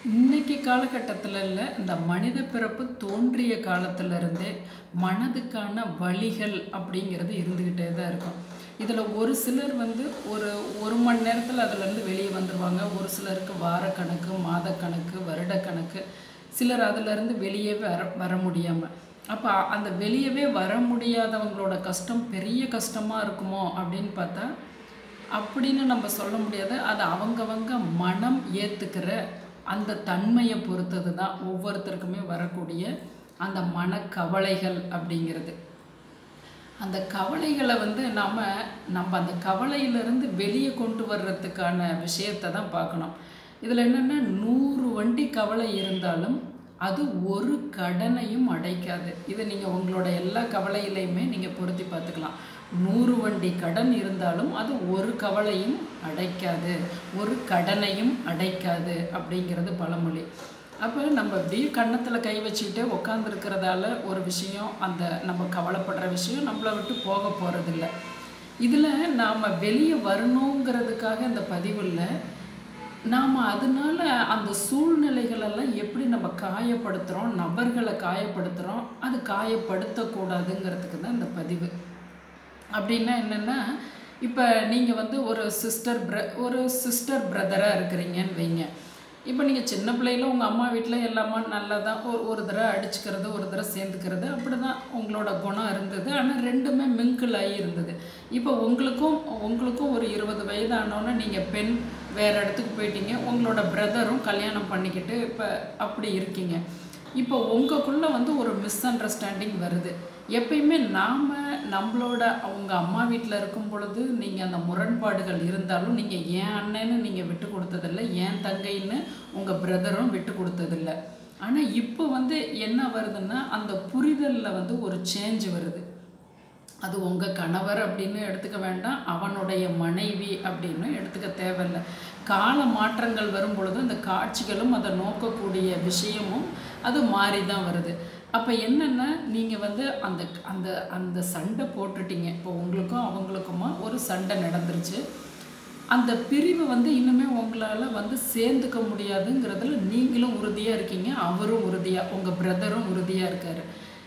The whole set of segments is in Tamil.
இன்னைக்கு காலகட்டத்தில் இல்லை இந்த மனித பிறப்பு தோன்றிய காலத்துல இருந்தே மனதுக்கான வழிகள் அப்படிங்கிறது இருந்துக்கிட்டே தான் இருக்கும் இதில் ஒரு சிலர் வந்து ஒரு ஒரு மணி நேரத்தில் அதுலேருந்து வெளியே வந்துடுவாங்க ஒரு சிலருக்கு வாரக்கணக்கு மாதக்கணக்கு வருடக்கணக்கு சிலர் அதுலேருந்து வெளியே வர வர முடியாமல் அப்போ அந்த வெளியவே வர முடியாதவங்களோட கஷ்டம் பெரிய கஷ்டமாக இருக்குமோ அப்படின்னு பார்த்தா அப்படின்னு நம்ம சொல்ல முடியாது அது அவங்கவங்க மனம் ஏற்றுக்கிற அந்த தன்மையை பொறுத்தது தான் ஒவ்வொருத்தருக்குமே வரக்கூடிய அந்த மனக்கவலைகள் அப்படிங்கிறது அந்த கவலைகளை வந்து நாம் நம்ம அந்த கவலையிலிருந்து வெளியே கொண்டு வர்றதுக்கான விஷயத்தை தான் பார்க்கணும் இதில் என்னென்னா நூறு வண்டி கவலை இருந்தாலும் அது ஒரு கடனையும் அடைக்காது இது நீங்கள் உங்களோட எல்லா கவலையிலையுமே நீங்கள் பொருத்தி பார்த்துக்கலாம் நூறு வண்டி கடன் இருந்தாலும் அது ஒரு கவலையும் அடைக்காது ஒரு கடனையும் அடைக்காது அப்படிங்கிறது பழமொழி அப்போ நம்ம அப்படியே கன்னத்தில் கை வச்சுக்கிட்டே உக்காந்துருக்கிறதால ஒரு விஷயம் அந்த நம்ம கவலைப்படுற விஷயம் நம்மளை விட்டு போக போகிறதில்ல இதில் நாம் வெளியே வரணுங்கிறதுக்காக இந்த பதிவில் நாம் அதனால அந்த சூழ்நிலைகளெல்லாம் எப்படி நம்ம காயப்படுத்துகிறோம் நபர்களை காயப்படுத்துகிறோம் அது காயப்படுத்தக்கூடாதுங்கிறதுக்கு தான் இந்த பதிவு அப்படின்னா என்னென்னா இப்போ நீங்கள் வந்து ஒரு சிஸ்டர் ப்ர ஒரு சிஸ்டர் பிரதராக இருக்கிறீங்கன்னு வைங்க இப்போ நீங்கள் சின்ன பிள்ளையில உங்கள் அம்மா வீட்டில் எல்லாமே நல்லா தான் ஒரு ஒரு தடவை அடிச்சுக்கிறது ஒரு தடவை சேர்ந்துக்கிறது அப்படி தான் உங்களோட குணம் இருந்தது ஆனால் ரெண்டுமே மிங்கிள் ஆகி இருந்தது இப்போ உங்களுக்கும் உங்களுக்கும் ஒரு இருபது வயதானோன்னே நீங்கள் பெண் வேறு இடத்துக்கு போயிட்டீங்க உங்களோட பிரதரும் கல்யாணம் பண்ணிக்கிட்டு இப்போ அப்படி இருக்கீங்க இப்போ உங்களுக்குள்ளே வந்து ஒரு மிஸ் அண்டர்ஸ்டாண்டிங் வருது எப்பயுமே நாம் நம்மளோட அவங்க அம்மா வீட்டில் இருக்கும் பொழுது நீங்கள் அந்த முரண்பாடுகள் இருந்தாலும் நீங்கள் ஏன் அண்ணன்னு நீங்கள் விட்டு கொடுத்ததில்ல ஏன் தங்கைன்னு உங்கள் பிரதரும் விட்டு கொடுத்ததில்ல ஆனால் இப்போ வந்து என்ன வருதுன்னா அந்த புரிதலில் வந்து ஒரு சேஞ்ச் வருது அது உங்கள் கணவர் அப்படின்னு எடுத்துக்க வேண்டாம் அவனுடைய மனைவி அப்படின்னு எடுத்துக்க தேவையில்லை கால மாற்றங்கள் வரும் பொழுது அந்த காட்சிகளும் அதை நோக்கக்கூடிய விஷயமும் அது மாறி தான் வருது அப்போ என்னென்னா நீங்கள் வந்து அந்த அந்த அந்த சண்டை போட்டுட்டீங்க இப்போ உங்களுக்கும் அவங்களுக்குமா ஒரு சண்டை நடந்துருச்சு அந்த பிரிவு வந்து இன்னுமே உங்களால் வந்து சேர்ந்துக்க முடியாதுங்கிறதுல நீங்களும் உறுதியாக இருக்கீங்க அவரும் உறுதியாக உங்கள் பிரதரும் உறுதியாக இருக்கார்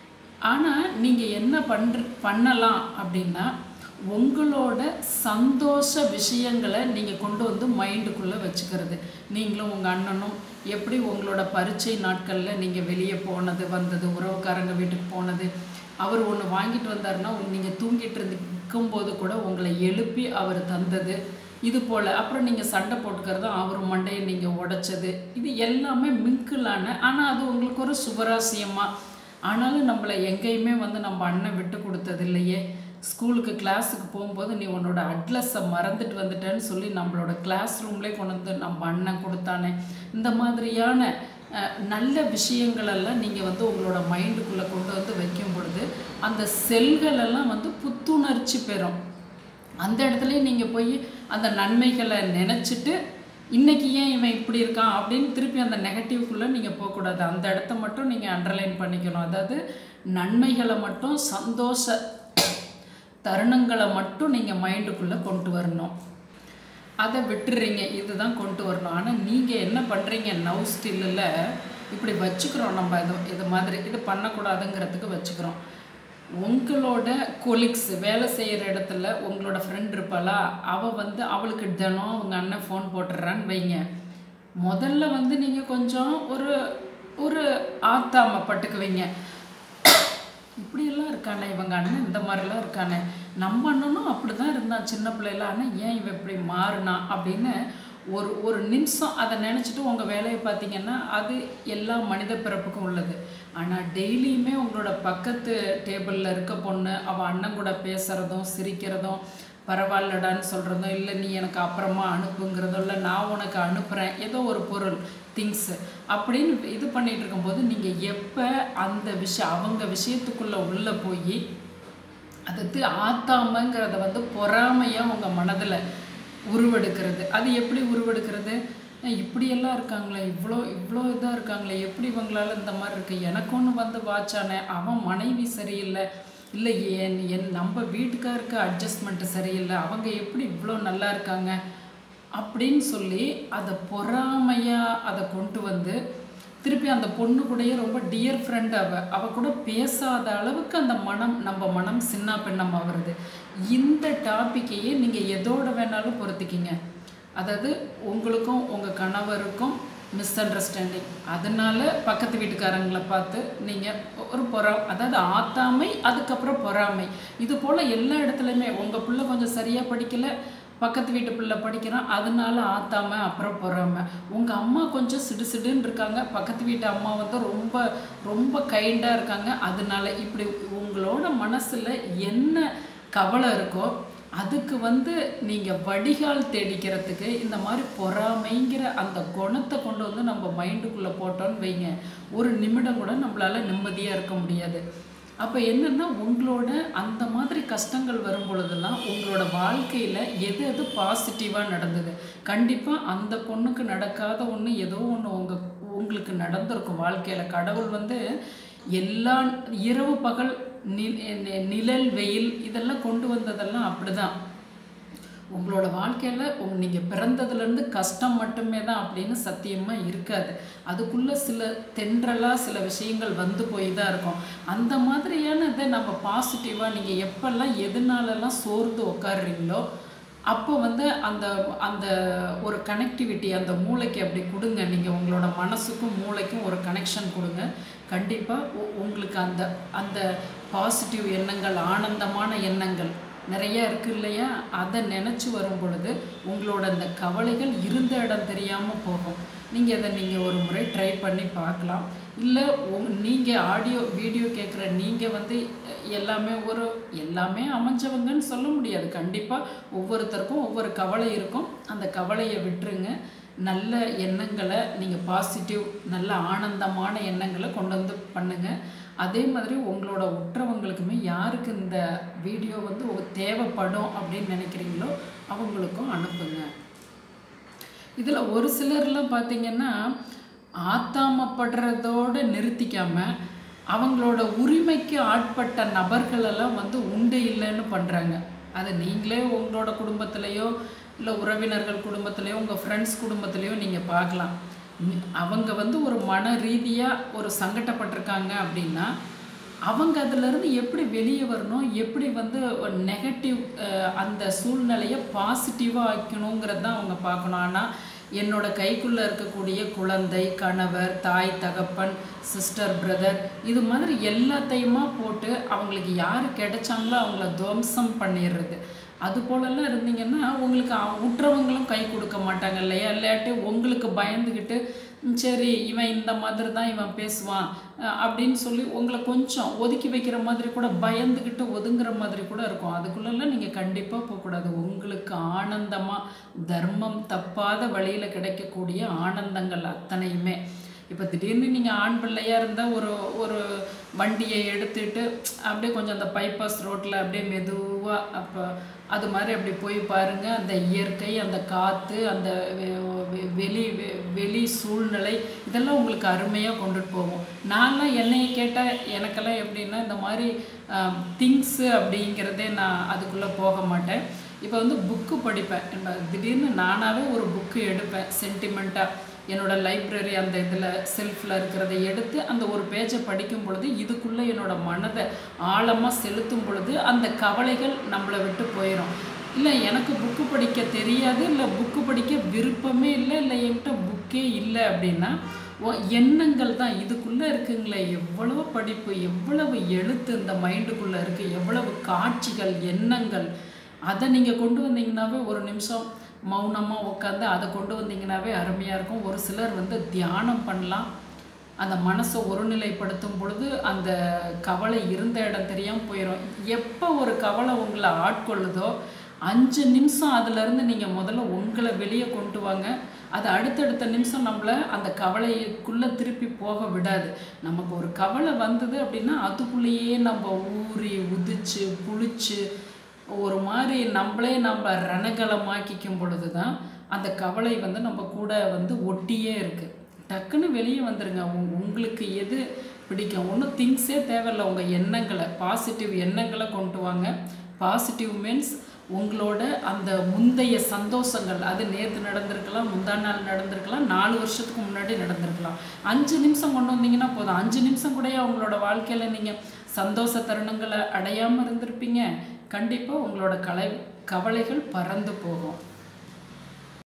ஆனால் நீங்கள் என்ன பண்ற பண்ணலாம் அப்படின்னா உங்களோட சந்தோஷ விஷயங்களை நீங்கள் கொண்டு வந்து மைண்டுக்குள்ளே வச்சுக்கிறது நீங்களும் உங்கள் அண்ணனும் எப்படி உங்களோட பரீட்சை நாட்களில் நீங்கள் வெளியே போனது வந்தது உறவுக்காரங்க வீட்டுக்கு போனது அவர் ஒன்று வாங்கிட்டு வந்தாருன்னா நீங்கள் தூங்கிட்டு இருந்து இருக்கும்போது கூட உங்களை எழுப்பி அவர் தந்தது இது போல் அப்புறம் நீங்கள் சண்டை போட்டுக்கிறதும் அவர் மண்டையை நீங்கள் உடைச்சது இது எல்லாமே மிங்கிளான ஆனால் அது உங்களுக்கு ஒரு சுபராசியமாக ஆனாலும் நம்மளை எங்கேயுமே வந்து நம்ம அண்ணன் விட்டு கொடுத்தது இல்லையே ஸ்கூலுக்கு கிளாஸுக்கு போகும்போது நீ உன்னோட அட்ரஸை மறந்துட்டு வந்துட்டேன்னு சொல்லி நம்மளோட கிளாஸ் ரூம்லேயே கொண்டு வந்து நம்ம அண்ணன் கொடுத்தானே இந்த மாதிரியான அஹ், நல்ல விஷயங்களெல்லாம் நீங்கள் வந்து உங்களோட மைண்டுக்குள்ளே கொண்டு வந்து வைக்கும் பொழுது அந்த செல்கள் எல்லாம் வந்து புத்துணர்ச்சி பெறும் அந்த இடத்துலயே நீங்கள் போய் அந்த நன்மைகளை நினச்சிட்டு இன்னைக்கு ஏன் இவன் இப்படி இருக்கான் அப்படின்னு திருப்பி அந்த நெகட்டிவ்க்குள்ளே நீங்கள் போகக்கூடாது அந்த இடத்த மட்டும் நீங்கள் அண்டர்லைன் பண்ணிக்கணும் அதாவது நன்மைகளை மட்டும் சந்தோஷ தருணங்களை மட்டும் நீங்கள் மைண்டுக்குள்ளே கொண்டு வரணும் அதை விட்டுறீங்க இதுதான் கொண்டு வரணும் ஆனால் நீங்கள் என்ன பண்ணுறீங்க நவ் ஸ்டில்லில் இப்படி வச்சுக்கிறோம் நம்ம இது இது மாதிரி இது பண்ணக்கூடாதுங்கிறதுக்கு வச்சுக்கிறோம் உங்களோட கொலிக்ஸ் வேலை செய்கிற இடத்துல உங்களோட ஃப்ரெண்ட் இருப்பாளா அவள் வந்து அவளுக்கு தினம் அவங்க அண்ணன் ஃபோன் போட்டுடுறான்னு வைங்க முதல்ல வந்து நீங்கள் கொஞ்சம் ஒரு ஒரு ஆத்தாம பட்டுக்குவீங்க இப்படியெல்லாம் இருக்கானே இவங்க அண்ணன் இந்த மாதிரிலாம் இருக்கானே நம்ம அண்ணனும் அப்படி தான் இருந்தான் சின்ன பிள்ளைல ஆனால் ஏன் இவன் இப்படி மாறினான் அப்படின்னு ஒரு ஒரு நிமிஷம் அதை நினச்சிட்டு உங்கள் வேலையை பார்த்தீங்கன்னா அது எல்லா மனித பிறப்புக்கும் உள்ளது ஆனால் டெய்லியுமே உங்களோட பக்கத்து டேபிளில் இருக்க பொண்ணு அவள் அண்ணன் கூட பேசுகிறதும் சிரிக்கிறதும் பரவாயில்லடான்னு சொல்கிறதும் இல்லை நீ எனக்கு அப்புறமா அனுப்புங்கிறதும் இல்லை நான் உனக்கு அனுப்புகிறேன் ஏதோ ஒரு பொருள் திங்ஸு அப்படின்னு இது பண்ணிட்டு இருக்கும்போது நீங்கள் எப்போ அந்த விஷயம் அவங்க விஷயத்துக்குள்ளே உள்ளே போய் அதுக்கு ஆத்தாமங்கிறத வந்து பொறாமையாக உங்கள் மனதில் உருவெடுக்கிறது அது எப்படி உருவெடுக்கிறது அஹ் இப்படியெல்லாம் இருக்காங்களே இவ்வளோ இவ்வளோ இதாக இருக்காங்களே எப்படி இவங்களால இந்த மாதிரி இருக்கு எனக்கு ஒன்று வந்து வாச்சானே அவன் மனைவி சரியில்லை இல்லை என் என் நம்ம வீட்டுக்காருக்கு அட்ஜஸ்ட்மெண்ட்டு சரியில்லை அவங்க எப்படி இவ்வளோ நல்லா இருக்காங்க அப்படின்னு சொல்லி அதை பொறாமையாக அதை கொண்டு வந்து திருப்பி அந்த பொண்ணு கூடயே ரொம்ப டியர் ஃப்ரெண்ட் அவ அவ கூட பேசாத அளவுக்கு அந்த மனம் நம்ம மனம் சின்ன பின்னமா வருது இந்த டாப்பிக்கையே நீங்கள் எதோட வேணாலும் பொறுத்திக்கிங்க அதாவது உங்களுக்கும் உங்கள் கணவருக்கும் மிஸ் அண்டர்ஸ்டாண்டிங் அதனால பக்கத்து வீட்டுக்காரங்களை பார்த்து நீங்கள் ஒரு பொறா அதாவது ஆத்தாமை அதுக்கப்புறம் பொறாமை இது போல் எல்லா இடத்துலையுமே உங்கள் பிள்ளை கொஞ்சம் சரியாக படிக்கலை பக்கத்து வீட்டு பிள்ளை படிக்கிறான் அதனால ஆத்தாம அப்புறம் பொறாம உங்கள் அம்மா கொஞ்சம் சிடு சிடுன்னு இருக்காங்க பக்கத்து வீட்டு அம்மா வந்து ரொம்ப ரொம்ப கைண்டாக இருக்காங்க அதனால இப்படி உங்களோட மனசில் என்ன கவலை இருக்கோ அதுக்கு வந்து நீங்கள் வடிகால் தேடிக்கிறதுக்கு இந்த மாதிரி பொறாமைங்கிற அந்த குணத்தை கொண்டு வந்து நம்ம மைண்டுக்குள்ளே போட்டோன்னு வைங்க ஒரு நிமிடம் கூட நம்மளால் நிம்மதியாக இருக்க முடியாது அப்போ என்னென்னா உங்களோட அந்த மாதிரி கஷ்டங்கள் வரும் பொழுதெல்லாம் உங்களோட வாழ்க்கையில் எது எது பாசிட்டிவாக நடந்தது கண்டிப்பாக அந்த பொண்ணுக்கு நடக்காத ஒன்று ஏதோ ஒன்று உங்கள் உங்களுக்கு நடந்திருக்கும் வாழ்க்கையில் கடவுள் வந்து எல்லா இரவு பகல் நி- நி- நிழல் வெயில் இதெல்லாம் கொண்டு வந்ததெல்லாம் அப்படிதான் உங்களோட வாழ்க்கையில் உங்க நீங்கள் பிறந்ததுலேருந்து கஷ்டம் மட்டுமே தான் அப்படின்னு சத்தியமாக இருக்காது அதுக்குள்ளே சில தென்றலாக சில விஷயங்கள் வந்து போய் தான் இருக்கும் அந்த மாதிரியான இதை நம்ம பாசிட்டிவாக நீங்கள் எப்பெல்லாம் எதுனாலெல்லாம் சோர்ந்து உட்காடுறீங்களோ அப்போ வந்து அந்த அந்த ஒரு கனெக்டிவிட்டி அந்த மூளைக்கு அப்படி கொடுங்க நீங்கள் உங்களோட மனசுக்கும் மூளைக்கும் ஒரு கனெக்ஷன் கொடுங்க கண்டிப்பாக உங்களுக்கு அந்த அந்த பாசிட்டிவ் எண்ணங்கள் ஆனந்தமான எண்ணங்கள் நிறைய இருக்கு இல்லையா அதை நினச்சி வரும் பொழுது உங்களோட அந்த கவலைகள் இருந்த இடம் தெரியாமல் போகும் நீங்கள் அதை நீங்கள் ஒரு முறை ட்ரை பண்ணி பார்க்கலாம் இல்லை உங் நீங்கள் ஆடியோ வீடியோ கேட்குற நீங்கள் வந்து எல்லாமே ஒரு எல்லாமே அமைஞ்சவங்கன்னு சொல்ல முடியாது கண்டிப்பாக ஒவ்வொருத்தருக்கும் ஒவ்வொரு கவலை இருக்கும் அந்த கவலையை விட்டுருங்க நல்ல எண்ணங்களை நீங்கள் பாசிட்டிவ் நல்ல ஆனந்தமான எண்ணங்களை கொண்டு வந்து பண்ணுங்கள் அதே மாதிரி உங்களோட உற்றவங்களுக்குமே யாருக்கு இந்த வீடியோ வந்து ஒரு தேவைப்படும் அப்படின்னு நினைக்கிறீங்களோ அவங்களுக்கும் அனுப்புங்க இதில் ஒரு சிலர்லாம் பார்த்தீங்கன்னா ஆத்தாமப்படுறதோடு நிறுத்திக்காம அவங்களோட உரிமைக்கு ஆட்பட்ட நபர்களெல்லாம் வந்து உண்டு இல்லைன்னு பண்ணுறாங்க அது நீங்களே உங்களோட குடும்பத்திலையோ இல்லை உறவினர்கள் குடும்பத்திலையோ உங்கள் ஃப்ரெண்ட்ஸ் குடும்பத்திலையோ நீங்கள் பார்க்கலாம் நி- அவங்க வந்து ஒரு மன ரீதியாக ஒரு சங்கடப்பட்டிருக்காங்க அப்படின்னா அவங்க அதிலிருந்து எப்படி வெளியே வரணும் எப்படி வந்து நெகட்டிவ் அந்த சூழ்நிலையை பாசிட்டிவாக ஆக்கணுங்கிறது தான் அவங்க பார்க்கணும் ஆனால் என்னோட கைக்குள்ளே இருக்கக்கூடிய குழந்தை கணவர் தாய் தகப்பன் சிஸ்டர் பிரதர் இது மாதிரி எல்லாத்தையுமா போட்டு அவங்களுக்கு யார் கிடைச்சாங்களோ அவங்கள துவம்சம் பண்ணிடுறது அது போலலாம் இருந்தீங்கன்னா உங்களுக்கு அ- உற்றவங்களும் கை கொடுக்க மாட்டாங்க இல்லையா இல்லாட்டி உங்களுக்கு பயந்துக்கிட்டு "ம், சரி இவன் இந்த மாதிரி தான் இவன் பேசுவான் அஹ், அப்படின்னு சொல்லி உங்களை கொஞ்சம் ஒதுக்கி வைக்கிற மாதிரி கூட பயந்துக்கிட்டு ஒதுங்குற மாதிரி கூட இருக்கும் அதுக்குள்ளெல்லாம் நீங்கள் கண்டிப்பாக போகக்கூடாது உங்களுக்கு ஆனந்தமாக தர்மம் தப்பாத வழியில் கிடைக்கக்கூடிய ஆனந்தங்கள் அத்தனையுமே இப்போ திடீர்னு நீங்கள் ஆண் பிள்ளையாக இருந்தால் ஒரு ஒரு வண்டியை எடுத்துட்டு அப்படியே கொஞ்சம் அந்த பைபாஸ் ரோட்டில் அப்படியே மெதுவாக அப்போ அது மாதிரி அப்படி போய் பாருங்கள் அந்த இயற்கை அந்த காற்று அந்த வெ- வெ- வெளி வெ- வெளி சூழ்நிலை இதெல்லாம் உங்களுக்கு அருமையாக கொண்டுட்டு போகும் நான்லாம் என்னைய கேட்டால் எனக்கெல்லாம் எப்படின்னா இந்த மாதிரி திங்ஸு அப்படிங்கிறதே நான் அதுக்குள்ளே போக மாட்டேன் இப்போ வந்து புக்கு படிப்பேன் என்ன திடீர்னு நானாகவே ஒரு புக்கு எடுப்பேன் சென்டிமெண்ட்டாக என்னோட லைப்ரரி அந்த இதில் செல்ஃபில் இருக்கிறத எடுத்து அந்த ஒரு பேஜை படிக்கும் பொழுது இதுக்குள்ளே என்னோட மனதை ஆழமாக செலுத்தும் பொழுது அந்த கவலைகள் நம்மளை விட்டு போயிடும் இல்லை எனக்கு புக்கு படிக்க தெரியாது இல்லை புக்கு படிக்க விருப்பமே இல்லை இல்லை என்கிட்ட புக்கே இல்லை அப்படின்னா ஓ- எண்ணங்கள் தான் இதுக்குள்ளே இருக்குங்களே எவ்வளவு படிப்பு எவ்வளவு எழுத்து இந்த மைண்டுக்குள்ளே இருக்குது எவ்வளவு காட்சிகள் எண்ணங்கள் அதை நீங்கள் கொண்டு வந்தீங்கன்னாவே ஒரு நிமிஷம் மௌனமாக உட்காந்து அதை கொண்டு வந்தீங்கன்னாவே அருமையாக இருக்கும் ஒரு சிலர் வந்து தியானம் பண்ணலாம் அந்த மனசை ஒருநிலைப்படுத்தும் பொழுது அந்த கவலை இருந்த இடம் தெரியாமல் போயிடும் எப்போ ஒரு கவலை உங்களை ஆட்கொள்ளுதோ அஞ்சு நிமிஷம் அதுலேருந்து நீங்கள் முதல்ல உங்களை வெளியே கொண்டு வாங்க அது அடுத்தடுத்த நிமிஷம் நம்மளை அந்த கவலைக்குள்ளே திருப்பி போக விடாது நமக்கு ஒரு கவலை வந்தது அப்படின்னா அதுக்குள்ளேயே நம்ம ஊறி உதிச்சு புளிச்சு ஒரு மாதிரி நம்மளே நம்ம ரணகலமாக்கிக்கும் பொழுது தான் அந்த கவலை வந்து நம்ம கூட வந்து ஒட்டியே இருக்குது டக்குன்னு வெளியே வந்துருங்க உங்- உங்களுக்கு எது பிடிக்கும் ஒன்றும் திங்ஸே தேவையில்ல உங்கள் எண்ணங்களை பாசிட்டிவ் எண்ணங்களை கொண்டு வாங்க பாசிட்டிவ் மீன்ஸ் உங்களோட அந்த முந்தைய சந்தோஷங்கள் அது நேற்று நடந்திருக்கலாம் முந்தா நாள் நடந்திருக்கலாம் நாலு வருஷத்துக்கு முன்னாடி நடந்திருக்கலாம் அஞ்சு நிமிஷம் கொண்டு வந்தீங்கன்னா போதும் அஞ்சு நிமிஷம் கூட உங்களோட வாழ்க்கையில் நீங்கள் சந்தோஷ தருணங்களை அடையாமல் இருந்திருப்பீங்க கண்டிப்பாக உங்களோட கலை கவலைகள் பறந்து போகும்